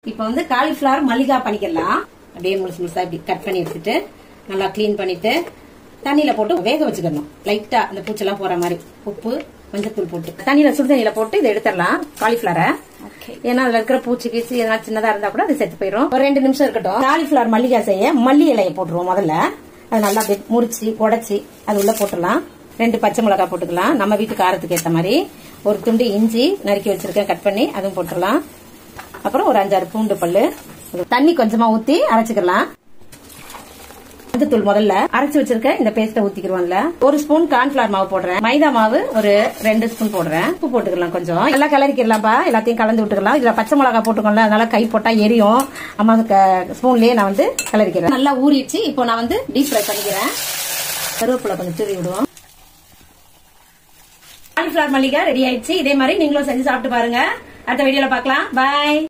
இப்போ வந்து காலிஃபிளவர் மல்லிகா பண்ணிக்கலாம் அப்படியே முழுசு முழுசா இப்படி கட் பண்ணி எடுத்துட்டு நல்லா க்ளீன் பண்ணிட்டு தண்ணியில போட்டு வேக வச்சுக்கணும் லைட்டா அந்த பூச்செல்லாம் போற மாதிரி உப்பு மஞ்சத்தூள் போட்டு தண்ணியில சுடு தண்ணியில போட்டு இதை எடுத்துடலாம் காலிஃபிளவரை ஏன்னா அதுல இருக்கிற பூச்சி கீச்சி எதனா சின்னதா இருந்தா கூட அது செத்து போயிடும் ஒரு ரெண்டு நிமிஷம் இருக்கட்டும் காலிஃபிளவர் மல்லிகா செய்ய மல்லி இலையை போட்டுருவோம் முதல்ல அது நல்லா அப்படியே முறிச்சு உடைச்சி அது உள்ள போட்டுடலாம் ரெண்டு பச்சை மிளகாய் போட்டுக்கலாம் நம்ம வீட்டு காரத்துக்கு ஏத்த மாதிரி ஒரு துண்டு இஞ்சி நறுக்கி வச்சிருக்கேன் கட் பண்ணி அதுவும் போட்டுடலாம் அப்புறம் ஒரு அஞ்சாறு பூண்டு பல்லு தண்ணி கொஞ்சமா ஊத்தி அரைச்சுக்கலாம் தூள் முதல்ல அரைச்சு வச்சிருக்க இந்த பேஸ்ட ஊத்திக்கிறோம்ல ஒரு ஸ்பூன் கார்ன்ஃபிளவர் மாவு போடுறேன் மைதா மாவு ஒரு ரெண்டு ஸ்பூன் போடுறேன் உப்பு போட்டுக்கலாம் கொஞ்சம் எல்லாம் கிளறிக்கலாம்ப்பா எல்லாத்தையும் கலந்து விட்டுக்கலாம் இதுல பச்சை மிளகா போட்டுக்கோம்ல அதனால கை போட்டா எரியும் அம்மா ஸ்பூன்லயே நான் வந்து கிளறிக்கிறேன் நல்லா ஊறிடுச்சு இப்போ நான் வந்து டீப் ஃப்ரை பண்ணிக்கிறேன் கருவேப்பிலை கொஞ்சம் தூவி விடுவோம் காலிஃபிளவர் மல்லிகை ரெடி ஆயிடுச்சு இதே மாதிரி நீங்களும் செஞ்சு சாப்பிட்டு பாருங்க அடுத்த வீடியோல பார்க்கலாம் பாய்